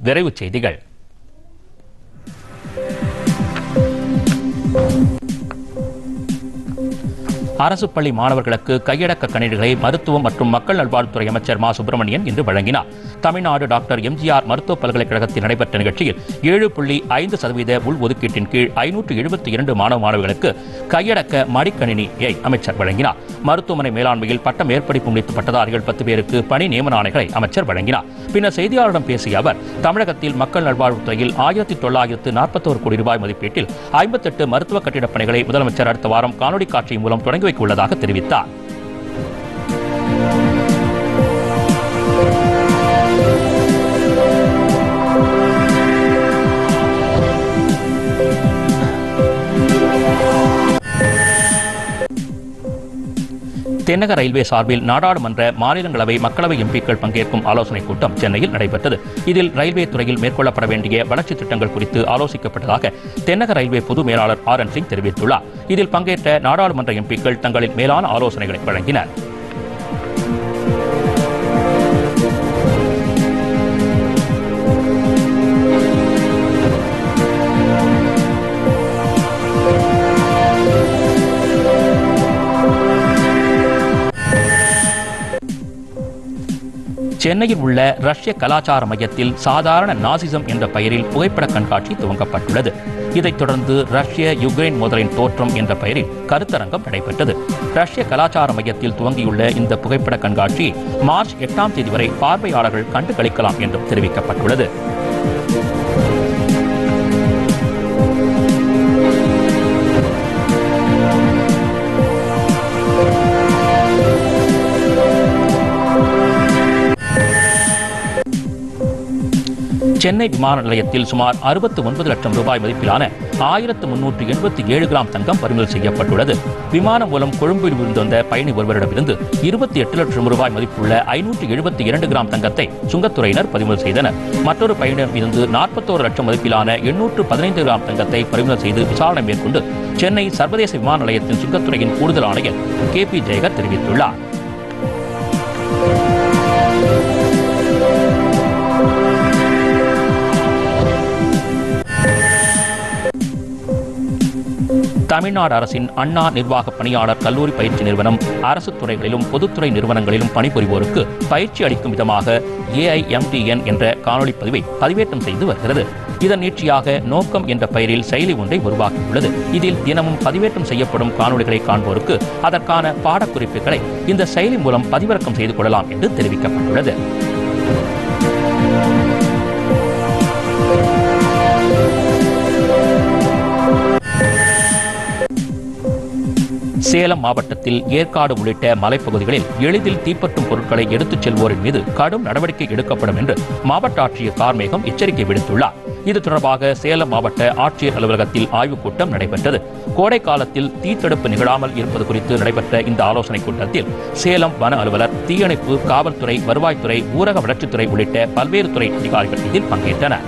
விரைவுச் செய்திகள் அரசு பள்ளி மாணவர்களுக்கு கையடக்க கணினிகளை மருத்துவம் மற்றும் மக்கள் நல்வாழ்வுத்துறை அமைச்சர் மா சுப்பிரமணியன் இன்று வழங்கினார் தமிழ்நாடு டாக்டர் எம்ஜிஆர் மருத்துவ பல்கலைக்கழகத்தில் நடைபெற்ற நிகழ்ச்சியில் ஏழு புள்ளி ஐந்து சதவீத உள்ஒதுக்கீட்டின் கீழ் ஐநூற்று எழுபத்தி இரண்டு மாணவ மாணவிகளுக்கு கையடக்க மடிக்கணினியை அமைச்சர் வழங்கினார் மருத்துவமனை மேலாண்மையில் பட்ட மேற்படிப்பு முடித்த பட்டதாரிகள் பத்து பேருக்கு பணி நியமன ஆணைகளை அமைச்சர் வழங்கினார் பின்னர் செய்தியாளரிடம் பேசிய அவர் தமிழகத்தில் மக்கள் நல்வாழ்வுத்துறையில் ஆயிரத்தி தொள்ளாயிரத்து நாற்பத்தோரு கோடி ரூபாய் மதிப்பீட்டில் ஐம்பத்தெட்டு மருத்துவ கட்டிடப் பணிகளை முதலமைச்சர் அடுத்த வாரம் காணொலி காட்சி மூலம் தொடங்கி வைக்க உள்ளதாக தெரிவித்தார் தென்னக ரயில்வே சார்பில் நாடாளுமன்ற மாநிலங்களவை மக்களவை எம்பிக்கள் பங்கேற்கும் ஆலோசனைக் கூட்டம் சென்னையில் நடைபெற்றது இதில் ரயில்வே துறையில் மேற்கொள்ளப்பட வேண்டிய வளர்ச்சித் திட்டங்கள் குறித்து ஆலோசிக்கப்பட்டதாக தென்னக ரயில்வே பொது மேலாளர் ஆர் என் சிங் தெரிவித்துள்ளார் இதில் பங்கேற்ற நாடாளுமன்ற எம்பிக்கள் தங்களின் மேலான ஆலோசனைகளை வழங்கினர் சென்னையில் உள்ள ரஷ்ய கலாச்சார மையத்தில் சாதாரண நாசிசம் என்ற பெயரில் புகைப்பட கண்காட்சி துவங்கப்பட்டுள்ளது இதைத் தொடர்ந்து ரஷ்ய யுக்ரைன் மோதலின் தோற்றம் என்ற பெயரில் கருத்தரங்கம் நடைபெற்றது ரஷ்ய கலாச்சார மையத்தில் துவங்கியுள்ள இந்த புகைப்பட கண்காட்சி மார்ச் எட்டாம் தேதி வரை பார்வையாளர்கள் கண்டு களிக்கலாம் என்றும் தெரிவிக்கப்பட்டுள்ளது சென்னை விமான நிலையத்தில் சுமார் அறுபத்து ஒன்பது லட்சம் ரூபாய் மதிப்பிலான ஆயிரத்து முன்னூற்று எண்பத்தி ஏழு கிராம் தங்கம் பறிமுதல் செய்யப்பட்டுள்ளது விமானம் மூலம் கொழும்பில் இருந்து வந்த பயணி ஒருவரிடமிருந்து இருபத்தி எட்டு லட்சம் ரூபாய் மதிப்புள்ள ஐநூற்று எழுபத்தி இரண்டு கிராம் தங்கத்தை சுங்கத்துறையினர் பறிமுதல் செய்தனர் மற்றொரு பயணியிடம் இருந்து நாற்பத்தோரு லட்சம் மதிப்பிலான எண்ணூற்று பதினைந்து கிராம் தங்கத்தை பறிமுதல் செய்து விசாரணை மேற்கொண்டு சென்னை சர்வதேச விமான நிலையத்தின் சுங்கத்துறையின் கூடுதல் ஆணையர் கே பி ஜெயகர் தெரிவித்துள்ளார் தமிழ்நாடு அரசின் அண்ணா நிர்வாக பணியாளர் கல்லூரி பயிற்சி நிறுவனம் அரசு துறைகளிலும் பொதுத்துறை நிறுவனங்களிலும் பணிபுரிவோருக்கு பயிற்சி அளிக்கும் விதமாக ஏஐஎம்டிஎன் என்ற காணொலி பதிவை பதிவேற்றம் செய்து வருகிறது இதன் நீட்சியாக நோக்கம் என்ற பெயரில் செயலி ஒன்றை உருவாக்கியுள்ளது இதில் தினமும் பதிவேற்றம் செய்யப்படும் காணொலிகளை காண்போருக்கு அதற்கான பாடக்குறிப்புகளை இந்த செயலி மூலம் பதிவிறக்கம் செய்து கொள்ளலாம் என்று தெரிவிக்கப்பட்டுள்ளது சேலம் மாவட்டத்தில் ஏற்காடு உள்ளிட்ட மலைப்பகுதிகளில் எளிதில் தீப்பற்றும் பொருட்களை எடுத்துச் செல்வோரின் மீது கடும் நடவடிக்கை எடுக்கப்படும் என்று மாவட்ட ஆட்சியர் கார்மேகம் எச்சரிக்கை விடுத்துள்ளார் இது தொடர்பாக சேலம் மாவட்ட ஆட்சியர் அலுவலகத்தில் ஆய்வுக் கூட்டம் நடைபெற்றது கோடை காலத்தில் தீத்தடுப்பு நிகழாமல் இருப்பது குறித்து நடைபெற்ற இந்த ஆலோசனைக் கூட்டத்தில் சேலம் வன அலுவலர் தீயணைப்பு காவல்துறை வருவாய்த்துறை ஊரக வளர்ச்சித்துறை உள்ளிட்ட பல்வேறு துறை அதிகாரிகள் இதில் பங்கேற்றனர்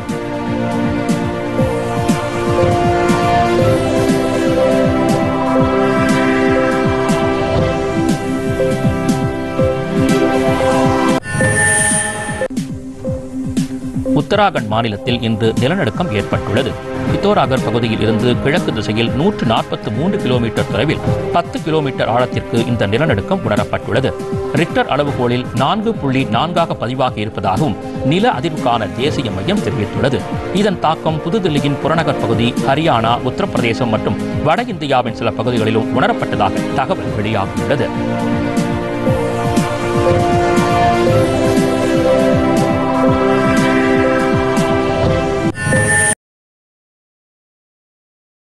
உத்தராகண்ட் மாநிலத்தில் இன்று நிலநடுக்கம் ஏற்பட்டுள்ளது பித்தோராகர் பகுதியில் இருந்து கிழக்கு திசையில் நூற்று நாற்பத்து மூன்று கிலோமீட்டர் தொலைவில் பத்து கிலோமீட்டர் ஆழத்திற்கு இந்த நிலநடுக்கம் உணரப்பட்டுள்ளது ரிக்டர் அளவுகோலில் நான்கு புள்ளி நான்காக பதிவாகி இருப்பதாகவும் நில அதிர்வுக்கான தேசிய மையம் தெரிவித்துள்ளது இதன் தாக்கம் புதுதில்லியின் புறநகர் பகுதி ஹரியானா உத்தரப்பிரதேசம் மற்றும் வட இந்தியாவின் சில பகுதிகளிலும் உணரப்பட்டதாக தகவல் வெளியாகியுள்ளது